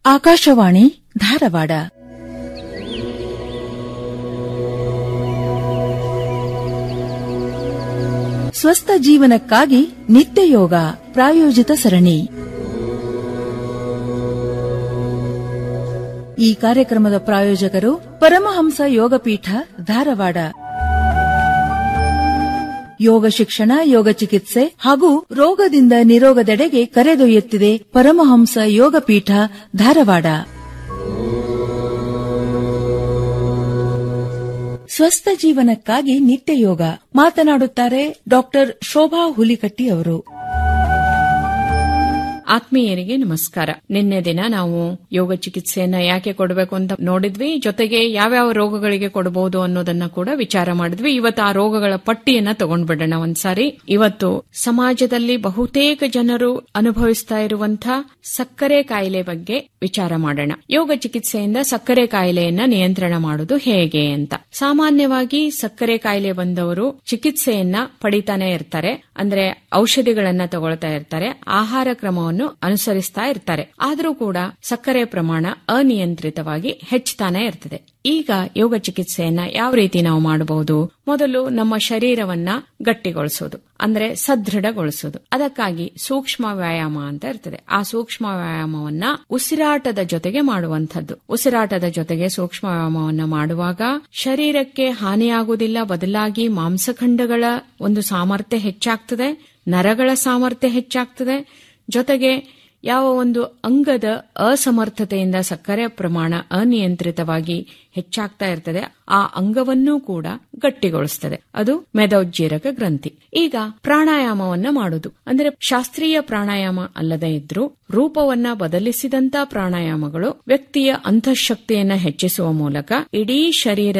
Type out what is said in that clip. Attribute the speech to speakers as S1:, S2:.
S1: ಆಕಾಶವಾಣಿ ಧಾರವಾಡ ಸ್ವಸ್ಥ ಜೀವನಕ್ಕಾಗಿ ನಿತ್ಯ ಯೋಗ ಪ್ರಾಯೋಜಿತ ಸರಣಿ ಈ ಕಾರ್ಯಕ್ರಮದ ಪ್ರಾಯೋಜಕರು ಪರಮಹಂಸ ಯೋಗಪೀಠ ಧಾರವಾಡ ಯೋಗ ಶಿಕ್ಷಣ ಯೋಗ ಚಿಕಿತ್ಸೆ ಹಾಗೂ ರೋಗದಿಂದ ನಿರೋಗದೆಡೆಗೆ ಕರೆದೊಯ್ಯುತ್ತಿದೆ ಪರಮಹಂಸ ಯೋಗಪೀಠ ಧಾರವಾಡ ಸ್ವಸ್ಥ ಜೀವನಕ್ಕಾಗಿ ನಿತ್ಯ ಯೋಗ ಮಾತನಾಡುತ್ತಾರೆ ಡಾಕ್ಟರ್ ಶೋಭಾ ಹುಲಿಕಟ್ಟಿ ಅವರು
S2: ಆತ್ಮೀಯರಿಗೆ ನಮಸ್ಕಾರ ನಿನ್ನೆ ದಿನ ನಾವು ಯೋಗ ಚಿಕಿತ್ಸೆಯನ್ನ ಯಾಕೆ ಕೊಡಬೇಕು ಅಂತ ನೋಡಿದ್ವಿ ಜೊತೆಗೆ ಯಾವ್ಯಾವ ರೋಗಗಳಿಗೆ ಕೊಡಬಹುದು ಅನ್ನೋದನ್ನ ಕೂಡ ವಿಚಾರ ಮಾಡಿದ್ವಿ ಇವತ್ತು ಆ ರೋಗಗಳ ಪಟ್ಟಿಯನ್ನ ತಗೊಂಡ್ಬಿಡೋಣ ಒಂದ್ಸಾರಿ ಇವತ್ತು ಸಮಾಜದಲ್ಲಿ ಬಹುತೇಕ ಜನರು ಅನುಭವಿಸ್ತಾ ಇರುವಂತಹ ಸಕ್ಕರೆ ಕಾಯಿಲೆ ಬಗ್ಗೆ ವಿಚಾರ ಮಾಡೋಣ ಯೋಗ ಚಿಕಿತ್ಸೆಯಿಂದ ಸಕ್ಕರೆ ಕಾಯಿಲೆಯನ್ನ ನಿಯಂತ್ರಣ ಮಾಡೋದು ಹೇಗೆ ಅಂತ ಸಾಮಾನ್ಯವಾಗಿ ಸಕ್ಕರೆ ಕಾಯಿಲೆ ಬಂದವರು ಚಿಕಿತ್ಸೆಯನ್ನ ಪಡಿತಾನೆ ಇರ್ತಾರೆ ಅಂದ್ರೆ ಔಷಧಿಗಳನ್ನ ತಗೊಳ್ತಾ ಇರ್ತಾರೆ ಆಹಾರ ಕ್ರಮವನ್ನು ಅನುಸರಿಸ್ತಾ ಇರ್ತಾರೆ ಆದರೂ ಕೂಡ ಸಕ್ಕರೆ ಪ್ರಮಾಣ ಅನಿಯಂತ್ರಿತವಾಗಿ ಹೆಚ್ಚುತ್ತಾನೆ ಇರ್ತದೆ ಈಗ ಯೋಗ ಚಿಕಿತ್ಸೆಯನ್ನ ಯಾವ ರೀತಿ ನಾವು ಮಾಡಬಹುದು ಮೊದಲು ನಮ್ಮ ಶರೀರವನ್ನ ಗಟ್ಟಿಗೊಳಿಸೋದು ಅಂದ್ರೆ ಸದೃಢಗೊಳಿಸೋದು ಅದಕ್ಕಾಗಿ ಸೂಕ್ಷ್ಮ ವ್ಯಾಯಾಮ ಅಂತ ಇರ್ತದೆ ಆ ಸೂಕ್ಷ್ಮ ವ್ಯಾಯಾಮವನ್ನ ಉಸಿರಾಟದ ಜೊತೆಗೆ ಮಾಡುವಂಥದ್ದು ಉಸಿರಾಟದ ಜೊತೆಗೆ ಸೂಕ್ಷ್ಮ ವ್ಯಾಯಾಮವನ್ನ ಮಾಡುವಾಗ ಶರೀರಕ್ಕೆ ಹಾನಿಯಾಗುವುದಿಲ್ಲ ಬದಲಾಗಿ ಮಾಂಸಖಂಡಗಳ ಒಂದು ಸಾಮರ್ಥ್ಯ ಹೆಚ್ಚಾಗ್ತದೆ ನರಗಳ ಸಾಮರ್ಥ್ಯ ಹೆಚ್ಚಾಗ್ತದೆ ಜೊತೆಗೆ ಯಾವ ಒಂದು ಅಂಗದ ಅಸಮರ್ಥತೆಯಿಂದ ಸಕ್ಕರೆ ಪ್ರಮಾಣ ಅನಿಯಂತ್ರಿತವಾಗಿ ಹೆಚ್ಚಾಗ್ತಾ ಇರ್ತದೆ ಆ ಅಂಗವನ್ನೂ ಕೂಡ ಗಟ್ಟಿಗೊಳಿಸ್ತದೆ ಅದು ಮೆದೋಜ್ಜೀರಕ ಗ್ರಂಥಿ ಈಗ ಪ್ರಾಣಾಯಾಮವನ್ನ ಮಾಡುದು ಅಂದ್ರೆ ಶಾಸ್ತ್ರೀಯ ಪ್ರಾಣಾಯಾಮ ಅಲ್ಲದೆ ಇದ್ರೂ ರೂಪವನ್ನ ಬದಲಿಸಿದಂತ ಪ್ರಾಣಾಯಾಮಗಳು ವ್ಯಕ್ತಿಯ ಅಂತಃಶಕ್ತಿಯನ್ನ ಹೆಚ್ಚಿಸುವ ಮೂಲಕ ಇಡೀ ಶರೀರ